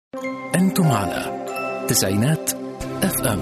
أنتم على تسعينات اف ام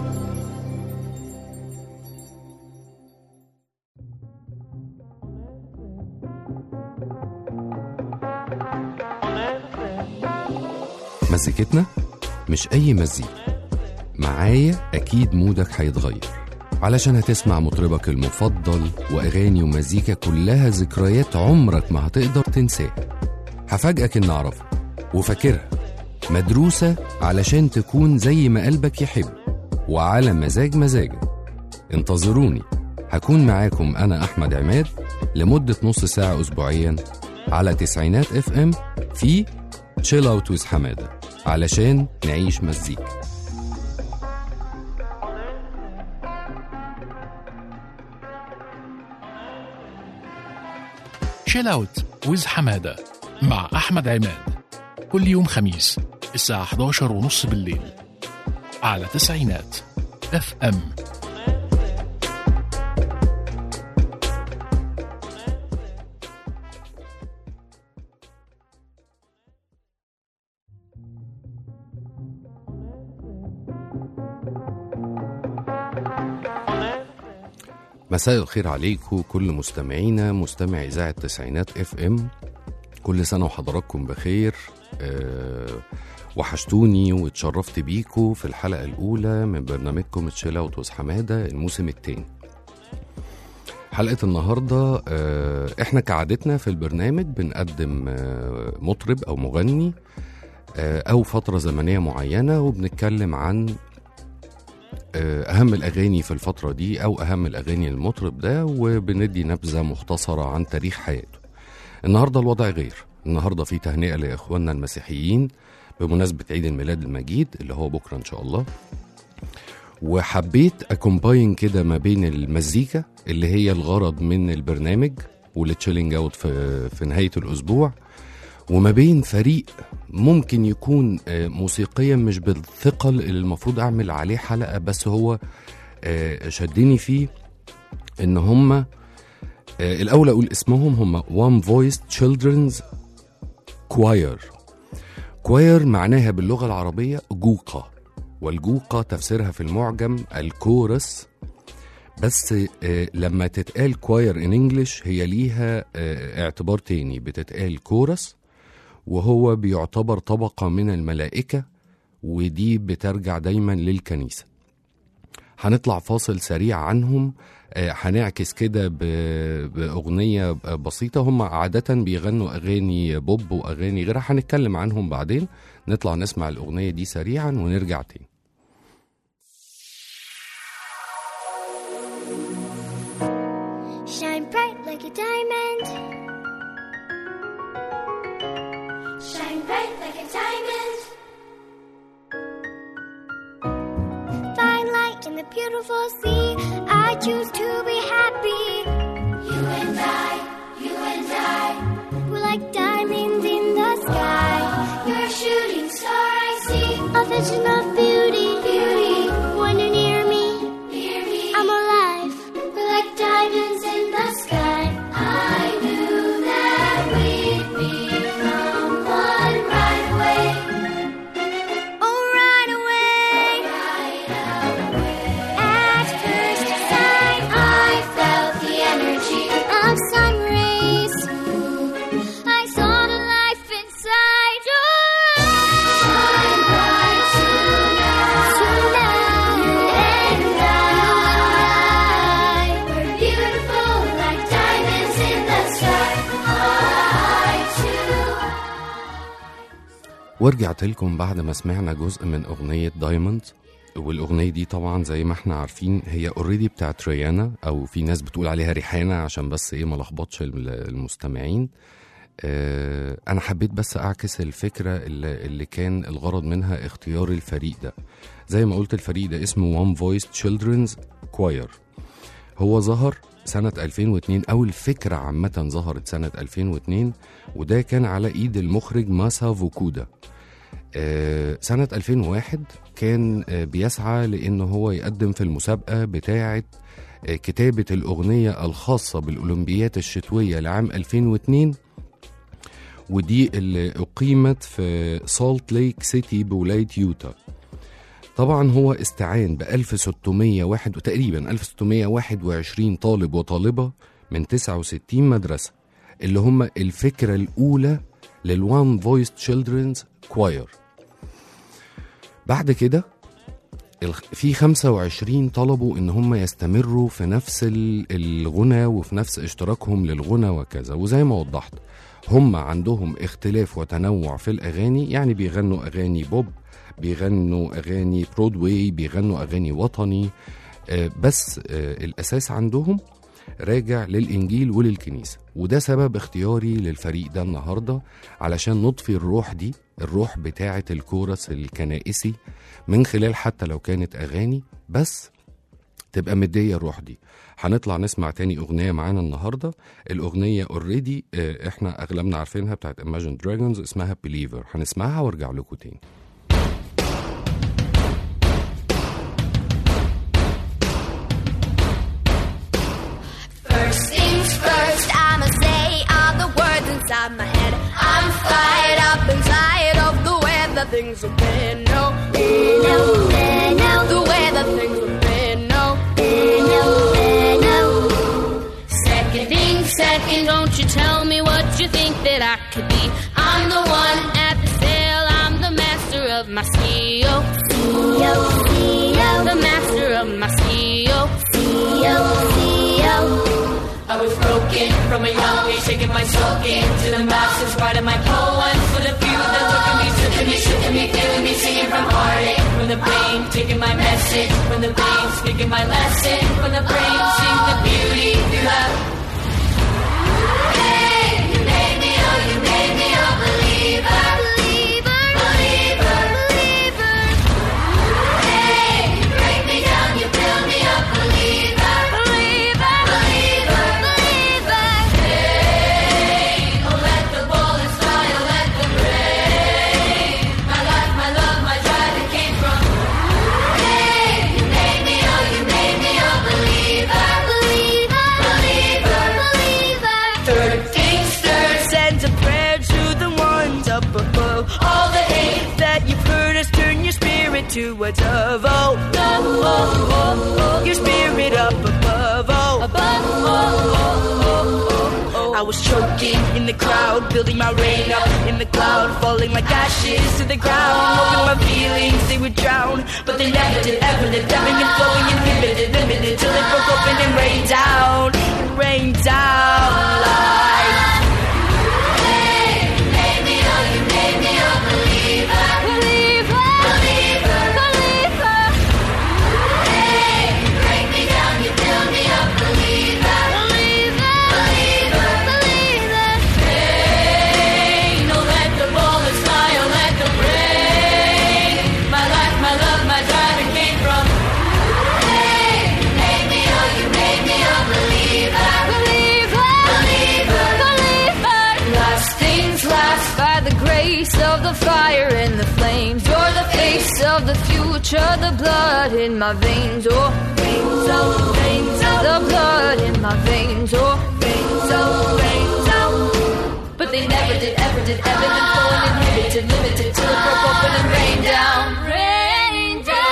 مزيكتنا مش أي مزيكا معايا أكيد مودك هيتغير علشان هتسمع مطربك المفضل وأغاني ومزيكا كلها ذكريات عمرك ما هتقدر تنساها هفاجئك إن أعرفها وفاكرها مدروسة علشان تكون زي ما قلبك يحب وعلى مزاج مزاجك انتظروني هكون معاكم أنا أحمد عماد لمدة نص ساعة أسبوعيا على تسعينات اف ام في تشيل اوت ويز حماده علشان نعيش مزيكا شيل اوت ويز حمادة مع أحمد عماد كل يوم خميس الساعة 11 ونص بالليل على تسعينات اف ام مساء الخير عليكم كل مستمعينا مستمع إذاعة تسعينات اف ام كل سنة وحضراتكم بخير أه وحشتوني واتشرفت بيكم في الحلقة الأولى من برنامجكم تشيل اوت وز حمادة الموسم التاني حلقة النهاردة أه احنا كعادتنا في البرنامج بنقدم أه مطرب أو مغني أه أو فترة زمنية معينة وبنتكلم عن أهم الأغاني في الفترة دي أو أهم الأغاني المطرب ده وبندي نبذة مختصرة عن تاريخ حياته النهاردة الوضع غير النهاردة في تهنئة لإخواننا المسيحيين بمناسبة عيد الميلاد المجيد اللي هو بكرة إن شاء الله وحبيت أكومباين كده ما بين المزيكا اللي هي الغرض من البرنامج والتشيلينج اوت في, في نهاية الأسبوع وما بين فريق ممكن يكون آه، موسيقيا مش بالثقل اللي المفروض اعمل عليه حلقه بس هو آه، شدني فيه ان هم آه، الاول اقول اسمهم هم وان فويس تشيلدرنز كواير كواير معناها باللغه العربيه جوقه والجوقه تفسيرها في المعجم الكورس بس آه، لما تتقال كواير ان انجلش هي ليها آه، اعتبار تاني بتتقال كورس وهو بيعتبر طبقة من الملائكة ودي بترجع دايما للكنيسة هنطلع فاصل سريع عنهم آه، هنعكس كده ب- بأغنية بسيطة هم عادة بيغنوا أغاني بوب وأغاني غيرها هنتكلم عنهم بعدين نطلع نسمع الأغنية دي سريعا ونرجع تاني Shine bright like a diamond. Shine bright like a diamond. Find light in the beautiful sea. I choose to be happy. You and I, you and I, we're like diamonds in the sky. You're a shooting star, I see. A vision of beauty, beauty. When you're near me, near me, I'm alive. We're like diamonds in the sky. I knew that we'd become one right away. Oh, right away. At first sight, I felt the energy of sun rays. I saw the life inside your eyes. Shine bright tonight. Tonight and I. We're beautiful like diamonds in the sky. I too. ورجعت لكم بعد ما سمعنا جزء من أغنية دايموند والأغنية دي طبعا زي ما احنا عارفين هي اوريدي بتاعت ريانا أو في ناس بتقول عليها ريحانة عشان بس ايه ما لخبطش ال- المستمعين آه أنا حبيت بس أعكس الفكرة اللي, اللي كان الغرض منها اختيار الفريق ده زي ما قلت الفريق ده اسمه One Voice Children's Choir هو ظهر سنة 2002 أو الفكرة عامة ظهرت سنة 2002 وده كان على إيد المخرج ماسا فوكودا آه، سنة 2001 كان آه، بيسعى لأن هو يقدم في المسابقة بتاعة آه، كتابة الأغنية الخاصة بالأولمبيات الشتوية لعام 2002 ودي اللي أقيمت في سالت ليك سيتي بولاية يوتا طبعا هو استعان ب 1601 تقريبا 1621 طالب وطالبة من 69 مدرسة اللي هم الفكرة الأولى للوان فويس تشيلدرنز كواير بعد كده الخ- في 25 طلبوا ان هم يستمروا في نفس ال- الغنى وفي نفس اشتراكهم للغنى وكذا وزي ما وضحت هم عندهم اختلاف وتنوع في الاغاني يعني بيغنوا اغاني بوب بيغنوا اغاني برودواي بيغنوا اغاني وطني آه، بس آه، الاساس عندهم راجع للانجيل وللكنيسه وده سبب اختياري للفريق ده النهارده علشان نضفي الروح دي الروح بتاعه الكورس الكنائسي من خلال حتى لو كانت اغاني بس تبقى مديه الروح دي هنطلع نسمع تاني اغنيه معانا النهارده الاغنيه اوريدي احنا اغلبنا عارفينها بتاعت Imagine Dragons اسمها Believer هنسمعها وارجع لكم تاني First things first, I'ma say all the words inside my head. I'm fired up inside of the way that things have been. No, no, no, the way that things have been. No, no, no. Second thing, second, don't you tell me what you think that I could be. I'm the one at the sail, I'm the master of my CEO. CEO, CEO. The master of my CEO. CEO, CEO. I was broken from a young age, taking my soul into the masses, writing my poems for the few that took me, took me, shook me, feeling me, singing from heartache, from the brain, taking my message, from the vein, speaking my lesson, from the brain, sing the beauty through that. Hey, you made me, oh, you made me a believer, believer, believer, believer. Hey, you break me down, you build me up, believer, believer, believer, believer. Hey, oh let the bullets fly, oh let them rain. My life, my love, my drive, it came from. Hey, you made me, oh you made me a believer, believer, believer, believer. Third things third, send a prayer to the ones up above. All the hate that you've heard us turn your spirit to a dove. Oh, oh, oh, oh, oh. your spirit up above. Oh, above. Oh, oh, oh, oh, oh. I was choking in the crowd, building my rain up in the cloud, falling like ashes to the ground. Hoping my feelings they would drown, but they never did. Ever did, ebbing and flowing, inhibited, limited, till it broke open and rained down, and rained down like. Last things last by the grace of the fire and the flames. You're the face of the future, the blood in my veins. Oh, veins, oh, veins, oh. The blood in my veins. Oh, veins, oh, veins, oh. But they never did, ever did, ever did, flowing inhibited, limited, till it broke open and rained down. Rained down.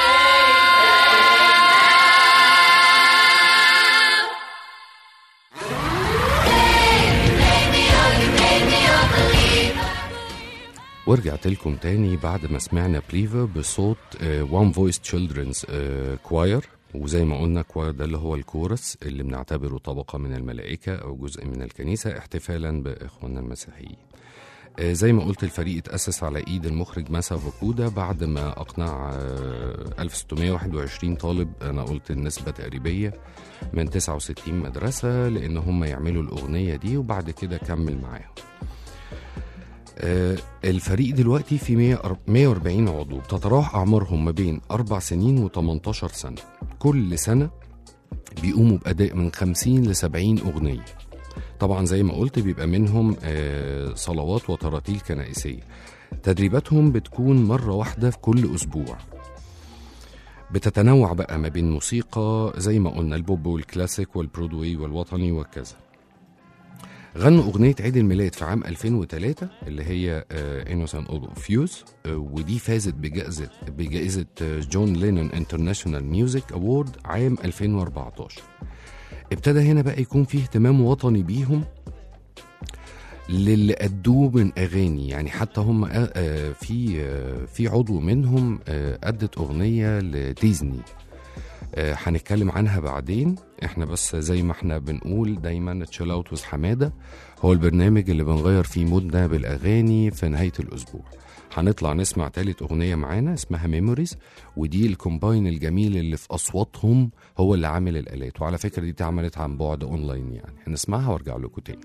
ورجعت لكم تاني بعد ما سمعنا بليفر بصوت وان فويس تشيلدرنز كواير وزي ما قلنا كواير ده اللي هو الكورس اللي بنعتبره طبقة من الملائكة أو جزء من الكنيسة احتفالا بإخواننا المسيحيين آه، زي ما قلت الفريق اتأسس على إيد المخرج ماسا فوكودا بعد ما أقنع آه، 1621 طالب أنا قلت النسبة تقريبية من 69 مدرسة لأن هم يعملوا الأغنية دي وبعد كده كمل معاهم آه، الفريق دلوقتي في 100 140 عضو بتتراوح أعمارهم ما بين أربع سنين و18 سنة كل سنة بيقوموا بأداء من 50 ل 70 أغنية طبعا زي ما قلت بيبقى منهم آه، صلوات وتراتيل كنائسية تدريباتهم بتكون مرة واحدة في كل أسبوع بتتنوع بقى ما بين موسيقى زي ما قلنا البوب والكلاسيك والبرودواي والوطني وكذا غنوا أغنية عيد الميلاد في عام 2003 اللي هي انوسان اوف يوز ودي فازت بجائزة بجائزة آه، جون لينون انترناشونال ميوزك أوورد عام 2014 ابتدى هنا بقى يكون فيه اهتمام وطني بيهم للي أدوه من أغاني يعني حتى هم آه، آه، في آه، في عضو منهم آه، أدت أغنية لديزني آه، هنتكلم عنها بعدين احنا بس زي ما احنا بنقول دايما تشيل اوت ويز حماده هو البرنامج اللي بنغير فيه مودنا بالاغاني في نهايه الاسبوع هنطلع نسمع تالت اغنيه معانا اسمها ميموريز ودي الكومباين الجميل اللي في اصواتهم هو اللي عامل الالات وعلى فكره دي اتعملت عن بعد اونلاين يعني هنسمعها وارجع لكم تاني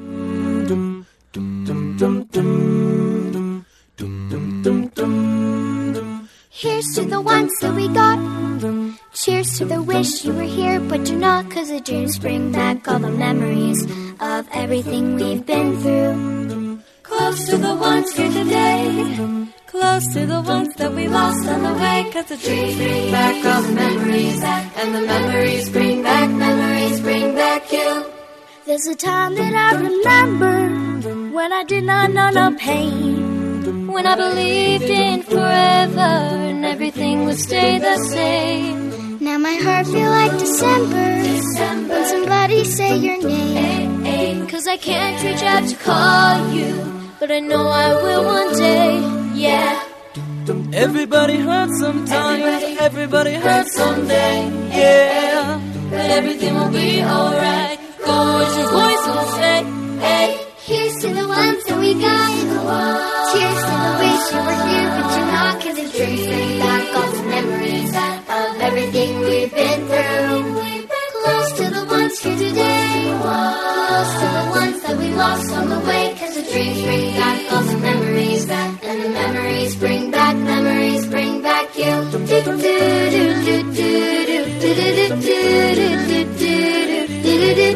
Here's to the ones that we got. Cheers to the wish you were here, but you're not. Cause the dreams bring back all the memories of everything we've been through. Close to the ones here today. Close to the ones that we lost on the way. Cause the dreams bring back all the memories. And the memories bring back, memories bring back you. There's a time that I remember when I did not know no pain. When I believed in forever and everything would stay the same. Now my heart feel like December, when somebody say your name. Cause I can't reach out to call you, but I know I will one day. Yeah. Everybody hurts sometimes, everybody hurts someday, yeah. But everything will be alright. Go as your voice will say, hey. Here's to the ones that we got. Cheers to the wish you were here, but you're not. Cause the dreams bring back all the memories of everything we've been through. Close to the ones here today. Close to the ones that we lost on the way. Cause the dreams bring back all the memories. And the memories bring back, memories bring back you. Do do do do do do do do do do do do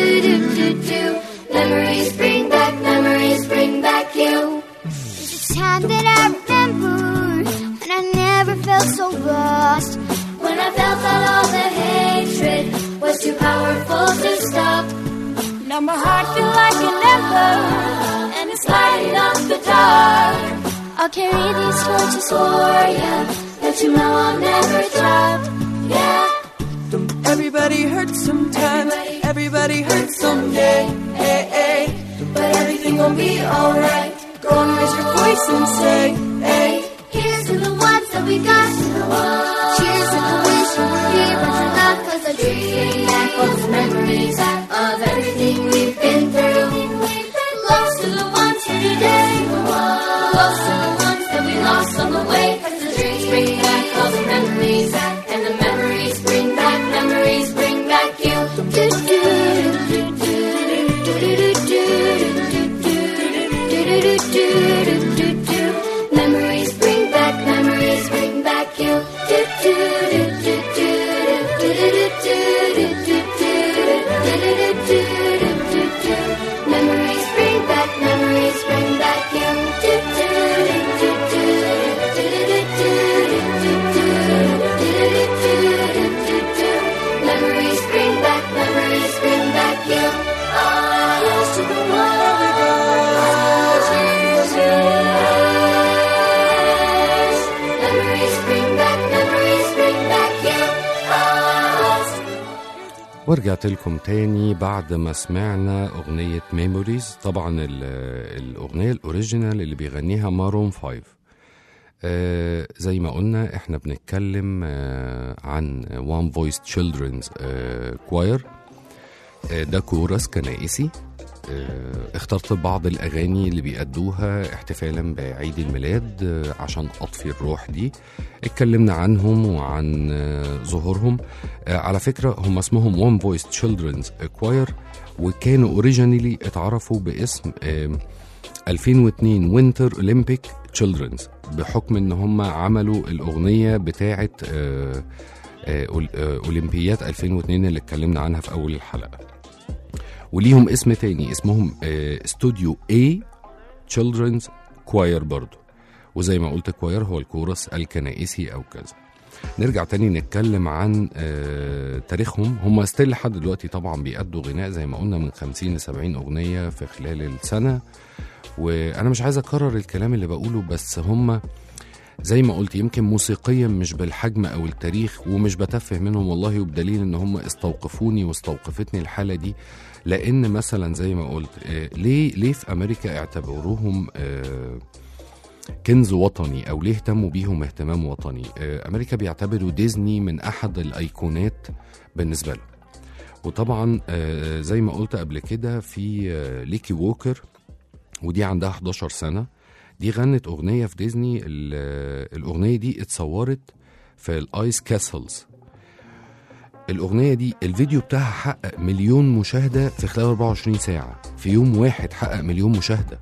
do do Memories bring back, memories bring back you. It's a time that I remember when I never felt so lost. When I felt that all the hatred was too powerful to stop. Now my heart feels like an ember, and it's lighting up the dark. I'll carry these torches for you. That you know I'll never drop. Yeah. Everybody hurts sometimes, everybody hurts someday. Hey, hey. But everything will be alright. Go and raise your voice and say, hey. Here's to the ones that we got. Cheers to the wish you were here, but you're not. Cause the dreams bring back all those memories of everything we've been through. Close to the ones here today. Close to the ones that we lost on the way. Cause the dreams bring back all the memories. And the memories bring back, memories bring back you. Do, do, do, do, do, do, do, do, do, do, do, do, do, do. Memories bring back, memories bring back you. Do, do, do, do, do, do, do, do, do, do, do, do, do, do, do, do. Memories bring back, memories bring back you. Do, do, do, do, do, do, do, do, do, do, do, do, do. Memories bring back, memories bring back you. Here's to the one Memories bring back, memories bring back you. ورجعت لكم تاني بعد ما سمعنا أغنية ميموريز طبعا ال- الأغنية الأوريجينال اللي بيغنيها مارون فايف آه زي ما قلنا احنا بنتكلم آه عن وان فويس تشيلدرنز كواير ده كورس كنائسي آه اخترت بعض الأغاني اللي بيأدوها احتفالا بعيد الميلاد آه عشان أطفي الروح دي اتكلمنا عنهم وعن آه ظهورهم آه على فكرة هم اسمهم وان فويس تشيلدرنز كواير وكانوا اوريجينالي اتعرفوا باسم آه 2002 وينتر اولمبيك تشيلدرنز بحكم ان هم عملوا الاغنيه بتاعه آه، آه، أول- آه، اولمبيات 2002 اللي اتكلمنا عنها في اول الحلقه وليهم اسم تاني اسمهم استوديو اي تشيلدرنز كواير برضو وزي ما قلت كواير هو الكورس الكنائسي او كذا نرجع تاني نتكلم عن آه، تاريخهم هم ستيل لحد دلوقتي طبعا بيأدوا غناء زي ما قلنا من 50 ل 70 أغنية في خلال السنة وأنا مش عايز أكرر الكلام اللي بقوله بس هم زي ما قلت يمكن موسيقيا مش بالحجم او التاريخ ومش بتفه منهم والله وبدليل ان هم استوقفوني واستوقفتني الحاله دي لان مثلا زي ما قلت آه، ليه ليه في امريكا اعتبروهم آه، كنز وطني او ليه اهتموا بيهم اهتمام وطني آه، امريكا بيعتبروا ديزني من احد الايقونات بالنسبه لهم وطبعا آه، زي ما قلت قبل كده في آه، ليكي ووكر ودي عندها 11 سنه دي غنت اغنيه في ديزني ال- الاغنيه دي اتصورت في الايس كاسلز الاغنيه دي الفيديو بتاعها حقق مليون مشاهده في خلال 24 ساعه في يوم واحد حقق مليون مشاهده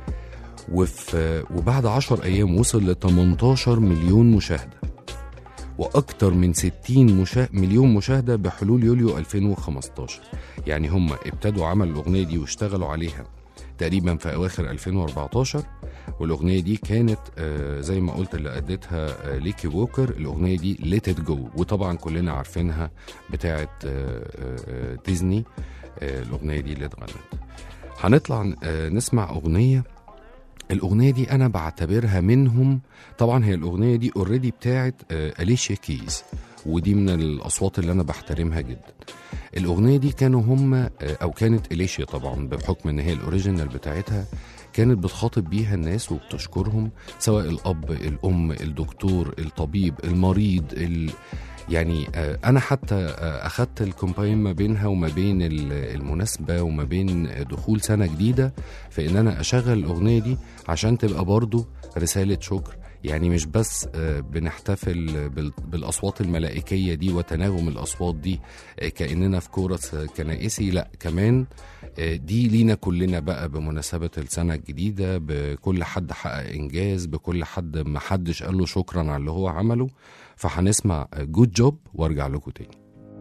وفي وبعد 10 ايام وصل ل 18 مليون مشاهده واكتر من 60 مشا... مليون مشاهده بحلول يوليو 2015 يعني هم ابتدوا عمل الاغنيه دي واشتغلوا عليها تقريبا في اواخر 2014 والاغنيه دي كانت آه، زي ما قلت اللي ادتها آه، ليكي ووكر الاغنيه دي ليت ات جو وطبعا كلنا عارفينها بتاعه آه، آه، آه، ديزني آه، الاغنيه دي اللي اتغنت هنطلع آه، نسمع اغنيه الاغنيه دي انا بعتبرها منهم طبعا هي الاغنيه دي اوريدي بتاعت آه، اليشيا كيز ودي من الاصوات اللي انا بحترمها جدا الاغنيه دي كانوا هم آه، او كانت اليشيا طبعا بحكم ان هي الاوريجينال بتاعتها كانت بتخاطب بيها الناس وبتشكرهم سواء الاب الام الدكتور الطبيب المريض ال... يعني آه، انا حتى آه، اخدت الكومباين ما بينها وما بين ال- المناسبه وما بين دخول سنه جديده في ان انا اشغل الاغنيه دي عشان تبقى برضو رساله شكر يعني مش بس آه، بنحتفل بال- بالاصوات الملائكيه دي وتناغم الاصوات دي آه، كاننا في كورس آه، كنائسي لا كمان آه، دي لينا كلنا بقى بمناسبه السنه الجديده بكل حد حقق انجاز بكل حد ما حدش قال له شكرا على اللي هو عمله فهنسمع جود جوب وارجع لكم تاني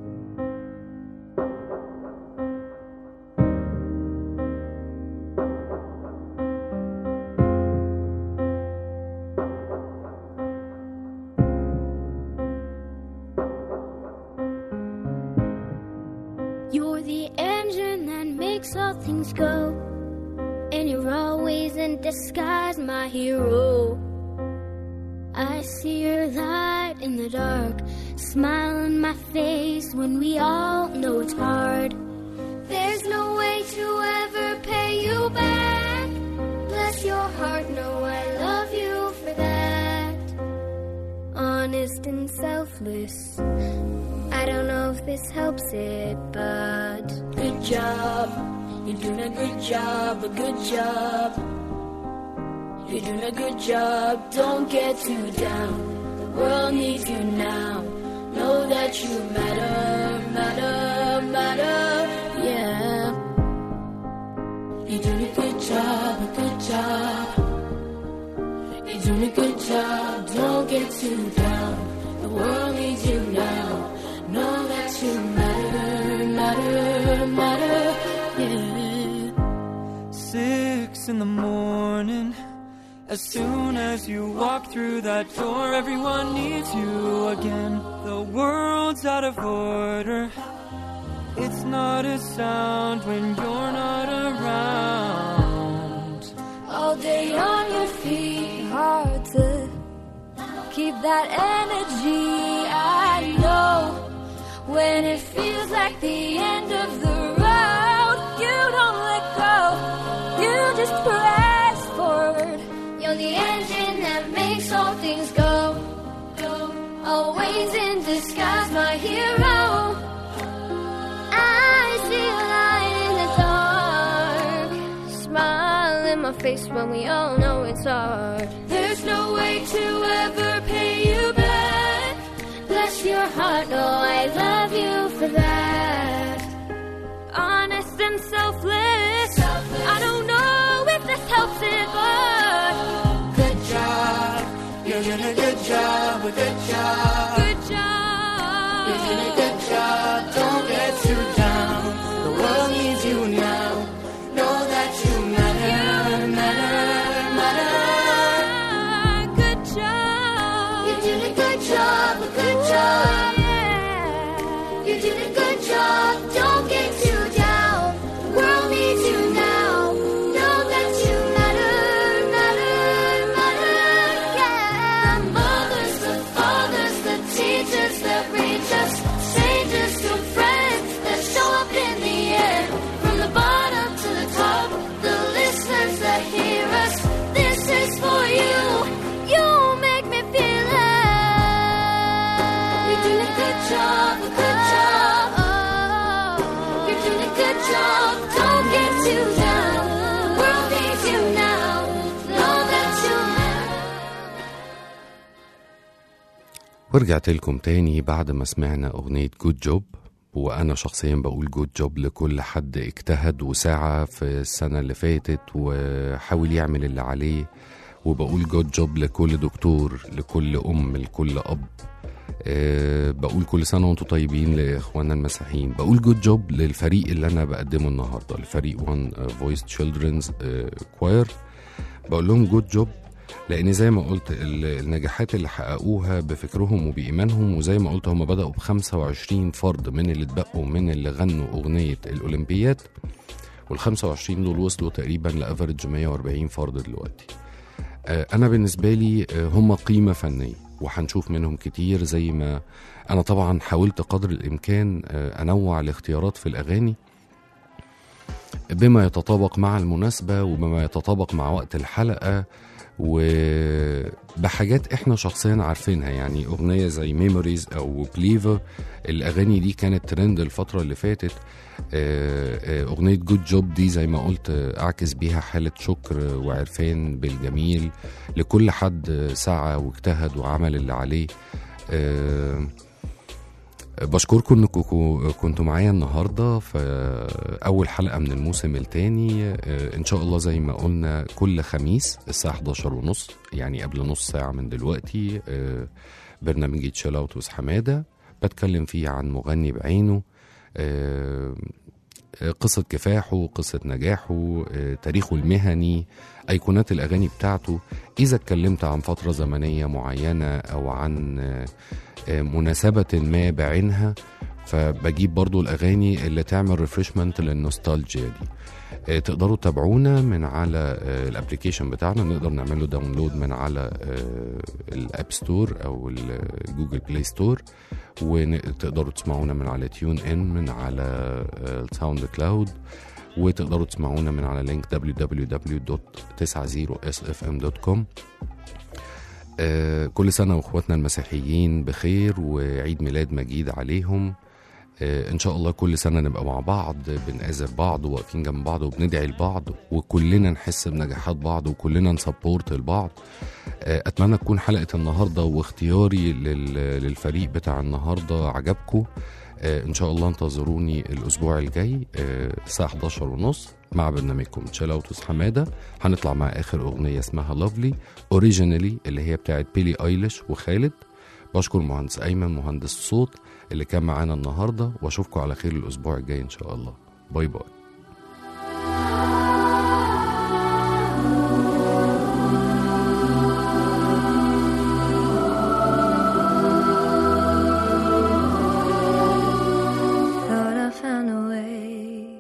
You're the engine that makes all things go. And you're always in disguise, my hero. I see your light in the dark, smile on my face when we all know it's hard. There's no way to ever pay you back. Bless your heart, know I love you for that. Honest and selfless. I don't know if this helps it, but Good job. You're doing a good job, a good job. You're doing a good job, don't get too down. The world needs you now. Know that you matter, matter, matter, yeah. You're doing a good job, a good job. You're doing a good job, don't get too down. The world needs you now. Know that you matter, matter, matter, yeah. Six in the morning. As soon as you walk through that door, everyone needs you again. The world's out of order. It's not a sound when you're not around. all day on your feet, hard to keep that energy. I know when it feels like the end of the road, you don't let go, you just press forward. You're the engine that makes all things go. go. Always in disguise, my hero. I see a light in the dark. Smile in my face when we all know it's hard. There's no way to ever pay you back. Bless your heart, know I love you for that. Honest and selfless. I don't know if this helps it, but Good job. You're doing a good job, a good job. good job. You're doing a good job, don't get too down. The world needs you now. Know that you matter, matter, matter. Good job. You're doing a good job, a good ورجعت لكم تاني بعد ما سمعنا أغنية جود جوب وأنا شخصيا بقول جود جوب لكل حد اجتهد وسعى في السنة اللي فاتت وحاول يعمل اللي عليه وبقول جود جوب لكل دكتور لكل أم لكل أب أه بقول كل سنة وانتم طيبين لإخواننا المسيحيين بقول جود جوب للفريق اللي أنا بقدمه النهاردة لفريق وان فويس تشيلدرنز كواير بقول لهم جود جوب لان زي ما قلت ال- النجاحات اللي حققوها بفكرهم وبايمانهم وزي ما قلت هم بداوا ب 25 فرد من اللي اتبقوا من اللي غنوا اغنيه الاولمبياد وال 25 دول وصلوا تقريبا لافرج 140 فرد دلوقتي آه، انا بالنسبه لي آه، هم قيمه فنيه وهنشوف منهم كتير زي ما انا طبعا حاولت قدر الامكان آه، انوع الاختيارات في الاغاني بما يتطابق مع المناسبه وبما يتطابق مع وقت الحلقه وبحاجات احنا شخصيا عارفينها يعني اغنيه زي ميموريز او بليفر الاغاني دي كانت ترند الفتره اللي فاتت آه، آه، اغنيه جود جوب دي زي ما قلت آه، اعكس بيها حاله شكر وعرفان بالجميل لكل حد سعى واجتهد وعمل اللي عليه آه، بشكركم انكم كو- كنتوا معايا النهارده في اول حلقه من الموسم الثاني ان شاء الله زي ما قلنا كل خميس الساعه 11 ونص يعني قبل نص ساعه من دلوقتي آه، برنامج تشيل اوت وس حماده بتكلم فيه عن مغني بعينه آه، قصة كفاحه قصة نجاحه آه، تاريخه المهني أيقونات الأغاني بتاعته إذا اتكلمت عن فترة زمنية معينة أو عن آه، آه، مناسبة ما بعينها فبجيب برضو الأغاني اللي تعمل ريفرشمنت للنوستالجيا دي آه، تقدروا تتابعونا من على آه، الابليكيشن بتاعنا نقدر نعمل له داونلود من على آه، الاب ستور او الجوجل بلاي ستور وتقدروا تسمعونا من على تيون ان من على آه، الساوند كلاود وتقدروا تسمعونا من على لينك www.90sfm.com آه، كل سنة واخواتنا المسيحيين بخير وعيد ميلاد مجيد عليهم آه، ان شاء الله كل سنة نبقى مع بعض بنآزر بعض وواقفين جنب بعض وبندعي لبعض وكلنا نحس بنجاحات بعض وكلنا نسبورت لبعض آه، اتمنى تكون حلقة النهاردة واختياري لل- للفريق بتاع النهاردة عجبكم آه، ان شاء الله انتظروني الاسبوع الجاي آه، الساعة 11 ونص مع برنامجكم تشيل اوت حماده هنطلع مع اخر اغنيه اسمها لافلي اوريجينالي اللي هي بتاعت بيلي ايليش وخالد بشكر مهندس ايمن مهندس الصوت اللي كان معانا النهارده واشوفكم على خير الاسبوع الجاي ان شاء الله باي باي Thought I found a way.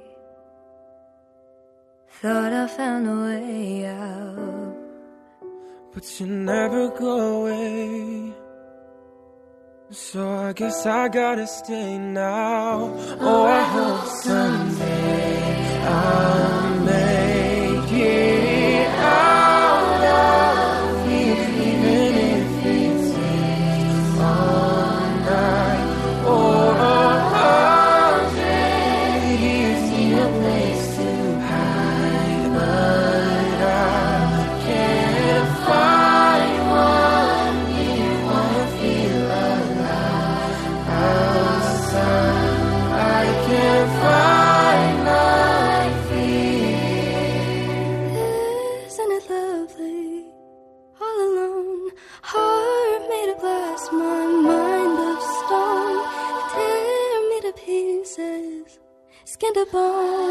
Thought I found a way out. But you never go away. So I guess I gotta stay now. Oh, I hope someday I'll make it out of here, even if it takes all night or a hundred years. Need a place to hide, but I can't find one. You wanna feel alive outside. I can't find my feet. Isn't it lovely? All alone, heart made of glass, my mind of stone. Tear me to pieces, skin to bone.